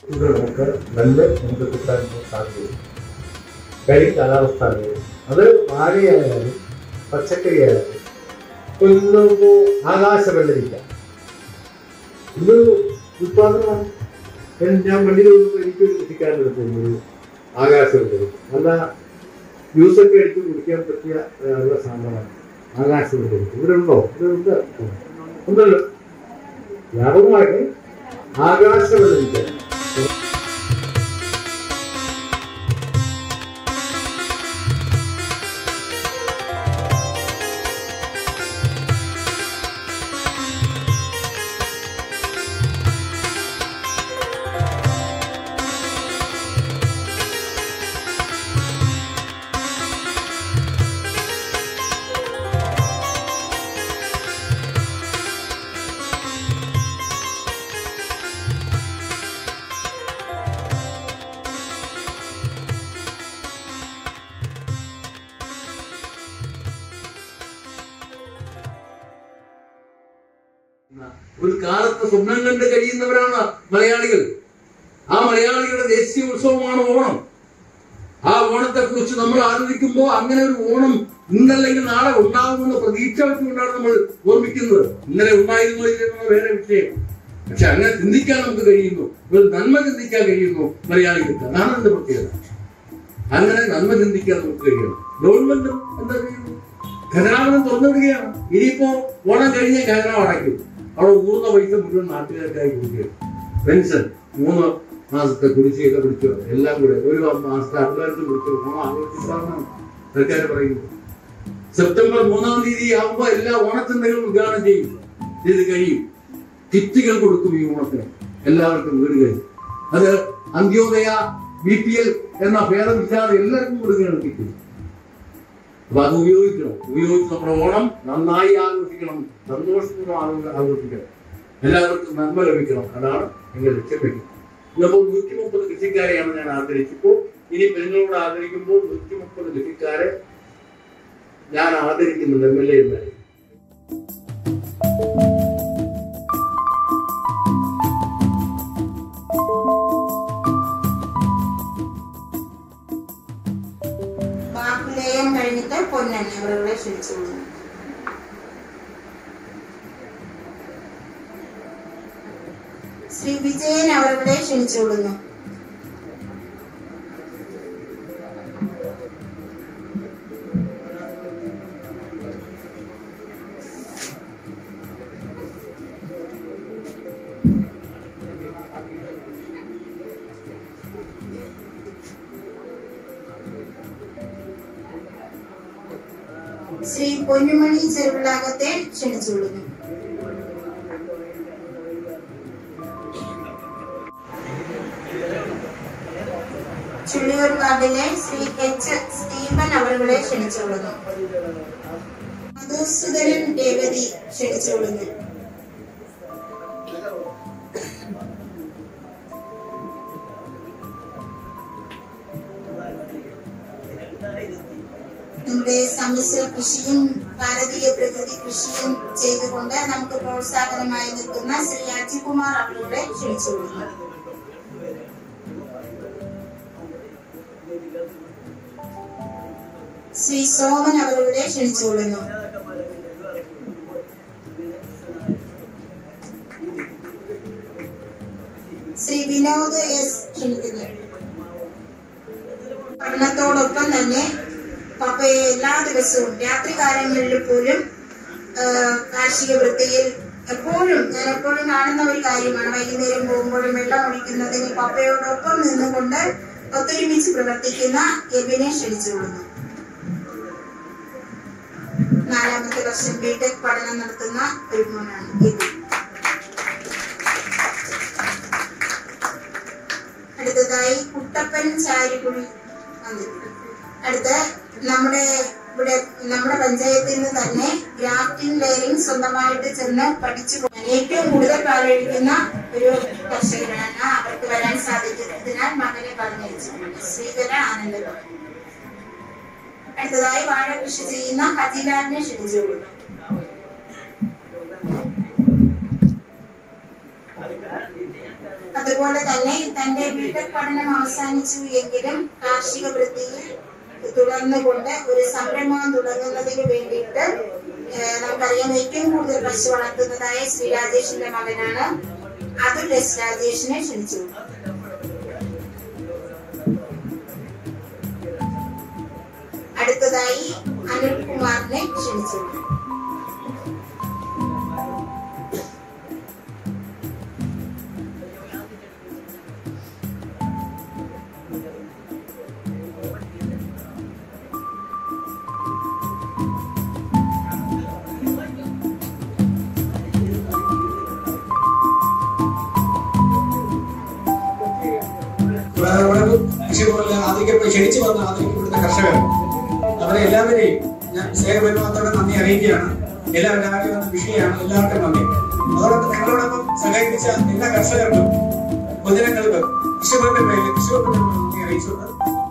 ഇത് നമുക്ക് നെല്ല് നമുക്ക് കിട്ടാൻ സാധ്യത കാര്യം കാലാവസ്ഥ അറിയാം അത് വാഴയായാലും പച്ചക്കറി ആയാലും ഇപ്പൊ ഇന്ന് ഇപ്പോ ആകാശ വെള്ളരിക്ക ഇത് ഉത്പാദനമാണ് ഞാൻ ഞാൻ വണ്ടിയിൽ വന്നപ്പോൾ എനിക്കൊരു കൃഷിക്കാരനെടുത്ത് ഒരു ആകാശ വെള്ളരിക്ക നല്ല ജ്യൂസൊക്കെ എടുത്ത് കുടിക്കാൻ പറ്റിയ ഏഹ്, ഉള്ള സാധനമാണ് ആകാശ വെള്ളരിക്ക ഇവിടെ ഉണ്ടോ ഇവിടെ ഉണ്ട് ഉണ്ടല്ലോ വ്യാപകമായിട്ട് ആകാശ വെള്ളരിക്ക ഒരു കാലത്ത് സ്വപ്നം കണ്ട് കഴിയുന്നവരാണ് മലയാളികൾ ആ മലയാളികളുടെ ദേശീയ ഉത്സവമാണ് ഓണം ആ ഓണത്തെ കുറിച്ച് നമ്മൾ ആലോചിക്കുമ്പോൾ അങ്ങനെ ഒരു ഓണം ഇന്നല്ലെങ്കിൽ നാളെ ഉണ്ടാകുമെന്ന പ്രതീക്ഷ വെച്ചുകൊണ്ടാണ് നമ്മൾ ഓർമ്മിക്കുന്നത് ഇന്നലെ ഉണ്ടായിരുന്നോ ഇല്ലെന്നുള്ള വേറെ വിഷയം പക്ഷെ അങ്ങനെ ചിന്തിക്കാൻ നമുക്ക് കഴിയുന്നു ഒരു നന്മ ചിന്തിക്കാൻ കഴിയുന്നു മലയാളികൾക്ക് അതാണ് എന്റെ പ്രത്യേകത അങ്ങനെ നന്മ ചിന്തിക്കാൻ നമുക്ക് കഴിയണം ഗവൺമെന്റ് എന്താ ചെയ്യുന്നു ഖജനാവിനും തുറന്നു വിടുകയാണ് ഇനിയിപ്പോ ഓണം കഴിഞ്ഞ ഖജനാവ് അടയ്ക്കും അവിടെ ഊർന്ന പൈസ മുഴുവൻ നാട്ടുകാർക്കായി കൊടുക്കുകയാണ് പെൻഷൻ മൂന്ന് മാസത്തെ കുടിശ്ശിക പിടിച്ചു എല്ലാം കൂടെ ഒരു മാസത്തെ അഡ്വാൻസ് പിടിച്ചു ഓണം ആഘോഷിക്കാമെന്നാണ് സർക്കാർ പറയുന്നത് സെപ്റ്റംബർ മൂന്നാം തീയതി ആകുമ്പോൾ എല്ലാ ഓണച്ചന്തകളും ഉദ്ഘാടനം ചെയ്യും ഇത് കഴിയും കിറ്റുകൾ കൊടുക്കും ഈ ഓണത്തിന് എല്ലാവർക്കും വീടുകളിൽ അത് അന്ത്യോദയ ബി പി എൽ എന്ന ഭേദമില്ലാതെ എല്ലാവർക്കും കൊടുക്കുകയാണ് കിറ്റ് അപ്പൊ അത് ഉപയോഗിക്കണം ഉപയോഗിച്ച് നമ്മുടെ ഓണം നന്നായി ആഘോഷിക്കണം സന്തോഷപൂർവ്വം ആഘോഷിക്കണം എല്ലാവർക്കും നന്മ ലഭിക്കണം അതാണ് എന്റെ ലക്ഷ്യം വെക്കുന്നത് ഇന്നിപ്പോൾ നൂറ്റി മുപ്പത് കൃഷിക്കാരെയാണ് ഞാൻ ആദരിച്ചപ്പോൾ ഇനി പെണ്ണുങ്ങളോട് ആദരിക്കുമ്പോൾ നൂറ്റി മുപ്പത് കൃഷിക്കാരെ ഞാൻ ആദരിക്കുന്നുണ്ട് എം എൽ എ എന്നായി വാക്കുലേയം കഴിഞ്ഞിട്ട് പൊന്നണി അവരുടെ ക്ഷണിച്ചുകൊള്ളുന്നു ശ്രീ വിജയൻ അവരുടെ ക്ഷണിച്ചുകൊള്ളുന്നു ശ്രീ പൊന്നുമണി ചെറുവിളാകത്തെ ക്ഷണിച്ചുകൊള്ളുന്നു ചുള്ളിയൂർ വാർഡിലെ ശ്രീ എച്ച് സ്റ്റീഫൻ അവരുടെ ക്ഷണിച്ചുകൊള്ളുന്നു മധുസൂദനൻ രേവതി ക്ഷണിച്ചുകൊള്ളുന്നു നമ്മുടെ സമ്മിശ്ര കൃഷിയും ഭാരതീയ പ്രകൃതി കൃഷിയും ചെയ്തുകൊണ്ട് നമുക്ക് പ്രോത്സാഹനമായി നിൽക്കുന്ന ശ്രീ അജികുമാർ അവരുടെ ക്ഷണിച്ചുകൊള്ളുന്നു ശ്രീ സോമൻ അവരുടെ ക്ഷണിച്ചുകൊള്ളുന്നു ശ്രീ വിനോദ് എസ് ക്ഷണിക്കുന്നു പഠനത്തോടൊപ്പം തന്നെ പപ്പയെ എല്ലാ ദിവസവും രാത്രികാലങ്ങളിൽ പോലും ആ, കാർഷിക വൃത്തിയിൽ എപ്പോഴും ഞാൻ എപ്പോഴും കാണുന്ന ഒരു കാര്യമാണ് വൈകുന്നേരം പോകുമ്പോഴും വെള്ളം ഒഴിക്കുന്നതിന് പപ്പയോടൊപ്പം നിന്നുകൊണ്ട് ഒത്തൊരുമിച്ച് പ്രവർത്തിക്കുന്ന എബിനെ ക്ഷണിച്ചുകൊള്ളുന്നു നാലാമത്തെ വർഷം ബിടെക് പഠനം നടത്തുന്ന ഒരു മോനാണ് എബിൻ അടുത്തതായി കുട്ടപ്പൻ ചാരിക്കുഴി വന്നിട്ടുണ്ട് അടുത്ത നമ്മുടെ ഇവിടെ നമ്മുടെ പഞ്ചായത്തിൽ നിന്ന് തന്നെ ഗ്രാഫ്റ്റിംഗ് ലെയറിംഗ് സ്വന്തമായിട്ട് ചെന്ന് പഠിച്ചു പോകാൻ ഏറ്റവും കൂടുതൽ പാലൊഴിക്കുന്ന ഒരു കർഷകരാണ് അവർക്ക് വരാൻ സാധിക്കുന്നതിനാൽ മകനെ പറഞ്ഞയച്ചിട്ടുണ്ട് ശ്രീധര ആനന്ദഗൗഡ് അടുത്തതായി വാഴ കൃഷി ചെയ്യുന്ന ഹജിലാലിനെ ക്ഷണിച്ചുകൊള്ളുന്നു അതുപോലെ തന്നെ തന്റെ ബിടെക് പഠനം അവസാനിച്ചു എങ്കിലും കാർഷിക വൃത്തിയിൽ തുടർന്നുകൊണ്ട് ഒരു സംരംഭം തുടങ്ങുന്നതിന് വേണ്ടിയിട്ട് ഏഹ്, നമുക്കറിയാം ഏറ്റവും കൂടുതൽ പശു വളർത്തുന്നതായ ശ്രീ രാജേഷിന്റെ മകനാണ് അതുൽ എസ് രാജേഷിനെ ക്ഷണിച്ചു അടുത്തതായി അനിൽകുമാറിനെ ക്ഷണിച്ചു ഉടമ്പ് കൃഷി പോലെ ആദ്യം ക്ഷണിച്ചു വന്ന ആദരിക്കപ്പെടുന്ന കർഷകർ അവരെ എല്ലാവരെയും ഞാൻ സ്നേഹപരിമാണത്തോടെ നന്ദി അറിയിക്കുകയാണ് എല്ലാവരും ആദ്യം വന്ന വിഷയമാണ് എല്ലാവർക്കും നന്ദി അതോടൊപ്പം ഞങ്ങളോടൊപ്പം സഹകരിച്ച എല്ലാ കർഷകർക്കും പൊതുജനങ്ങൾക്കും കൃഷിഭവന്റെ പേരിൽ കൃഷിഭവന്റെ നന്ദി അറിയിച്ചുകൊണ്ട്